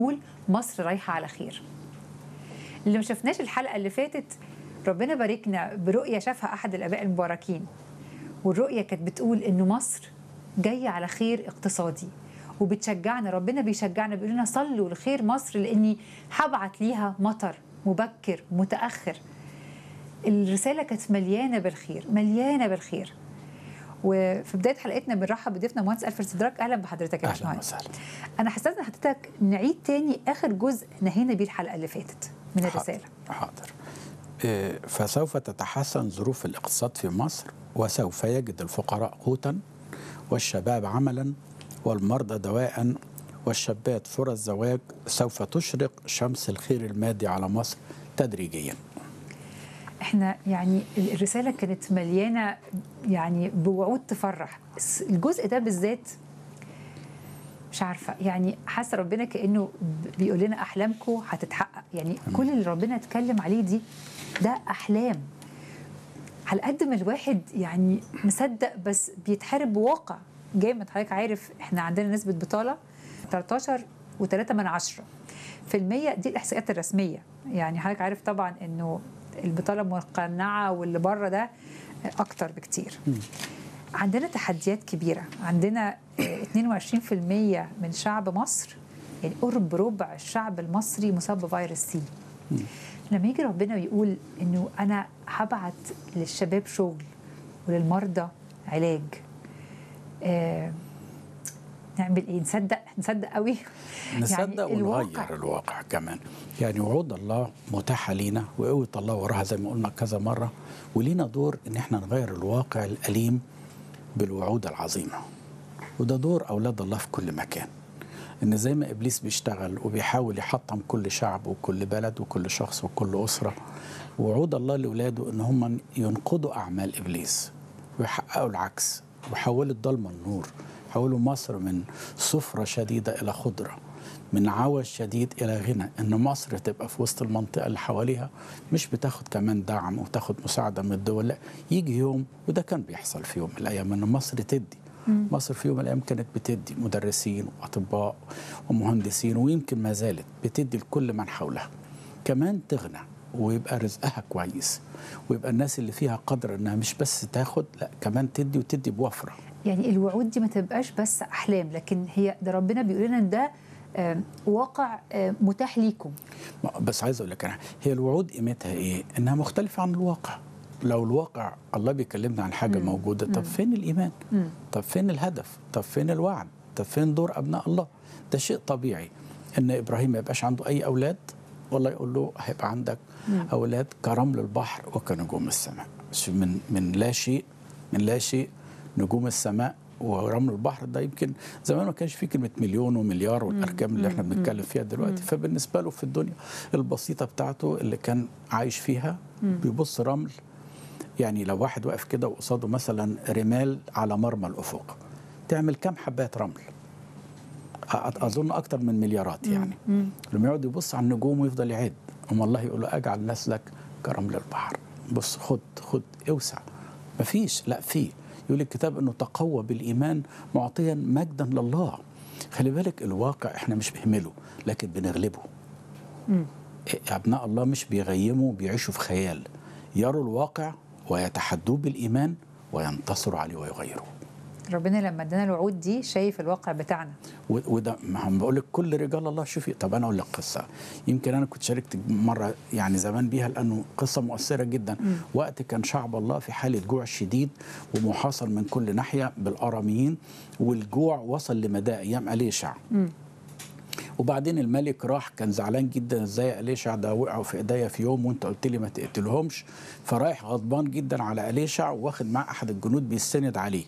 نقول مصر رايحه على خير اللي ما شفناش الحلقه اللي فاتت ربنا باركنا برؤيه شافها احد الاباء المباركين والرؤيه كانت بتقول انه مصر جايه على خير اقتصادي وبتشجعنا ربنا بيشجعنا بيقول لنا صلوا لخير مصر لاني هبعت ليها مطر مبكر متاخر الرساله كانت مليانه بالخير مليانه بالخير وفي بدايه حلقتنا بنرحب بضيفنا مهندس الفرد سدراك اهلا بحضرتك يا اهلا باشمهندس وسهلا انا حسيت ان حضرتك نعيد تاني اخر جزء نهينا بيه الحلقه اللي فاتت من الرساله حاضر, حاضر. إيه، فسوف تتحسن ظروف الاقتصاد في مصر وسوف يجد الفقراء قوتا والشباب عملا والمرضى دواء والشابات فرص زواج سوف تشرق شمس الخير المادي على مصر تدريجيا احنا يعني الرساله كانت مليانه يعني بوعود تفرح بس الجزء ده بالذات مش عارفه يعني حاسه ربنا كانه بيقول لنا احلامكم هتتحقق يعني كل اللي ربنا اتكلم عليه دي ده احلام على قد ما الواحد يعني مصدق بس بيتحارب بواقع جامد حضرتك عارف احنا عندنا نسبه بطاله 13 و3 من عشرة في المية دي الإحصائيات الرسمية يعني حضرتك عارف طبعا إنه البطالة المقنعة واللي بره ده أكتر بكتير عندنا تحديات كبيرة عندنا آه، 22% من شعب مصر يعني قرب ربع الشعب المصري مصاب بفيروس سي لما يجي ربنا ويقول انه انا هبعت للشباب شغل وللمرضى علاج آه نعمل ايه نصدق نصدق قوي نصدق الواقع- ونغير الواقع كمان يعني وعود الله متاحة لينا وقوة الله وراها زي ما قلنا كذا مرة ولينا دور ان احنا نغير الواقع الأليم بالوعود العظيمة وده دور أولاد الله في كل مكان ان زي ما ابليس بيشتغل وبيحاول يحطم كل شعب وكل بلد وكل شخص وكل اسره وعود الله لاولاده ان هم ينقضوا اعمال ابليس ويحققوا العكس ويحولوا الضلمه لنور يحولوا مصر من صفرة شديدة إلى خضرة من عوج شديد إلى غنى إن مصر تبقى في وسط المنطقة اللي حواليها مش بتاخد كمان دعم وتاخد مساعدة من الدول لا يجي يوم وده كان بيحصل في يوم من الأيام إن مصر تدي مصر في يوم من الأيام كانت بتدي مدرسين وأطباء ومهندسين ويمكن ما زالت بتدي لكل من حولها كمان تغنى ويبقى رزقها كويس ويبقى الناس اللي فيها قدر انها مش بس تاخد لا كمان تدي وتدي بوفره يعني الوعود دي ما تبقاش بس احلام لكن هي ده ربنا بيقول لنا إن ده آم، واقع آم، متاح ليكم ما- بس عايز اقول لك انا هي الوعود قيمتها ايه؟ انها مختلفه عن الواقع. لو الواقع الله بيكلمنا عن حاجه موجوده طب فين الايمان؟ طب فين الهدف؟ طب فين الوعد؟ طب فين دور ابناء الله؟ ده شيء طبيعي ان ابراهيم ما يبقاش عنده اي اولاد والله يقول له هيبقى عندك اولاد كرمل البحر وكنجوم السماء مش من من لا شيء من لا شيء نجوم السماء ورمل البحر ده يمكن زمان ما كانش فيه كلمه مليون ومليار والارقام اللي احنا بنتكلم فيها دلوقتي فبالنسبه له في الدنيا البسيطه بتاعته اللي كان عايش فيها بيبص رمل يعني لو واحد واقف كده وقصاده مثلا رمال على مرمى الافق تعمل كم حبات رمل أ- اظن اكتر من مليارات يعني لما يقعد يبص على النجوم ويفضل يعد أم الله يقول له اجعل نسلك كرمل البحر بص خد خد اوسع مفيش لا في يقول الكتاب انه تقوى بالايمان معطيا مجدا لله خلي بالك الواقع احنا مش بنهمله لكن بنغلبه ابناء الله مش بيغيموا بيعيشوا في خيال يروا الواقع ويتحدوه بالايمان وينتصروا عليه ويغيروه ربنا لما ادانا الوعود دي شايف الواقع بتاعنا و- وده ما هم بقول لك كل رجال الله شوفي طب انا اقول لك قصه يمكن انا كنت شاركت مره يعني زمان بيها لانه قصه مؤثره جدا وقت كان شعب الله في حاله جوع شديد ومحاصر من كل ناحيه بالاراميين والجوع وصل لمدى ايام اليشع وبعدين الملك راح كان زعلان جدا ازاي اليشع ده وقعوا في ايديا في يوم وانت قلت لي ما تقتلهمش فرايح غضبان جدا على اليشع واخد مع احد الجنود بيستند عليه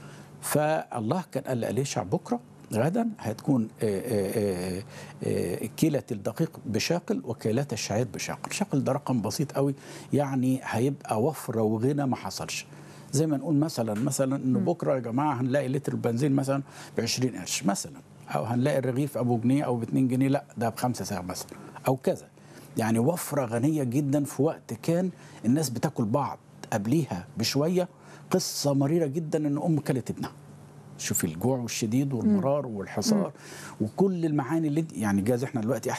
فالله كان قال لأليشع بكرة غدا هتكون آه، آه، آه، آه، كيلة الدقيق بشاقل وكيلة الشعير بشاقل شاقل ده رقم بسيط قوي يعني هيبقى وفرة وغنى ما حصلش زي ما نقول مثلا مثلا انه بكره يا جماعه هنلاقي لتر البنزين مثلا ب 20 قرش مثلا او هنلاقي الرغيف ابو جنيه او ب 2 جنيه لا ده بخمسة ساعه مثلا او كذا يعني وفره غنيه جدا في وقت كان الناس بتاكل بعض قبليها بشويه قصه مريره جدا ان ام كلت ابنها شوفي الجوع والشديد والمرار والحصار وكل المعاني اللي انت- يعني جاز احنا دلوقتي